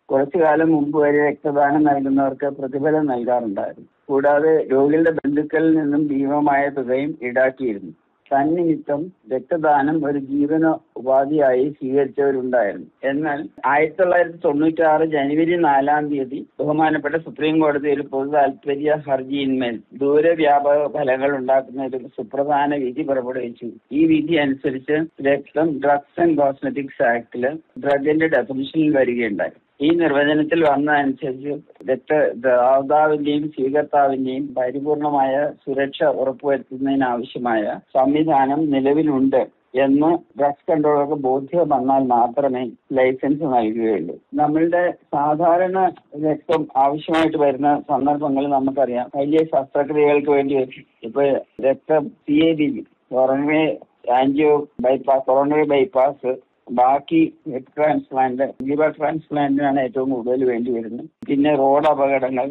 കുറച്ചു കാലം മുമ്പ് വരെ രക്തദാനം നൽകുന്നവർക്ക് പ്രതിഫലം നൽകാറുണ്ടായിരുന്നു കൂടാതെ രോഗികളുടെ ബന്ധുക്കളിൽ നിന്നും ഭീമമായ തുകയും ഈടാക്കിയിരുന്നു തന്നിമിത്തം രക്തദാനം ഒരു ജീവന ഉപാധിയായി സ്വീകരിച്ചവരുണ്ടായിരുന്നു എന്നാൽ ആയിരത്തി തൊള്ളായിരത്തി തൊണ്ണൂറ്റി ആറ് ജനുവരി നാലാം തീയതി ബഹുമാനപ്പെട്ട സുപ്രീം കോടതി ഒരു പൊതു താല്പര്യ ഹർജിയിന്മേൽ ദൂരവ്യാപക ഫലങ്ങൾ ഉണ്ടാക്കുന്ന ഒരു സുപ്രധാന വിധി പുറപ്പെടുവിച്ചു ഈ വിധി അനുസരിച്ച് രക്തം ഡ്രഗ്സ് ആൻഡ് കോസ്മെറ്റിക്സ് ആക്ടില് ഡ്രഗിന്റെ ഡെഫിനിഷനിൽ വരികയുണ്ടായി ഈ നിർവചനത്തിൽ വന്നതനുസരിച്ച് രക്ത ദാതാവിന്റെയും സ്വീകർത്താവിന്റെയും പരിപൂർണമായ സുരക്ഷ ഉറപ്പുവരുത്തുന്നതിനാവശ്യമായ സംവിധാനം നിലവിലുണ്ട് എന്ന് ഡ്രഗ്സ് കൺട്രോളർക്ക് ബോധ്യം വന്നാൽ മാത്രമേ ലൈസൻസ് നൽകുകയുള്ളൂ നമ്മളുടെ സാധാരണ രക്തം ആവശ്യമായിട്ട് വരുന്ന സന്ദർഭങ്ങളിൽ നമുക്കറിയാം വലിയ ശസ്ത്രക്രിയകൾക്ക് വേണ്ടി ഇപ്പൊ രക്തം C A B coronary angio bypass coronary bypass ബാക്കി ഹെഡ് ട്രാൻസ്പ്ലാന്റ് ലിവർ ട്രാൻസ്പ്ലാന്റിനാണ് ഏറ്റവും കൂടുതൽ വേണ്ടി വരുന്നത് പിന്നെ റോഡ് അപകടങ്ങൾ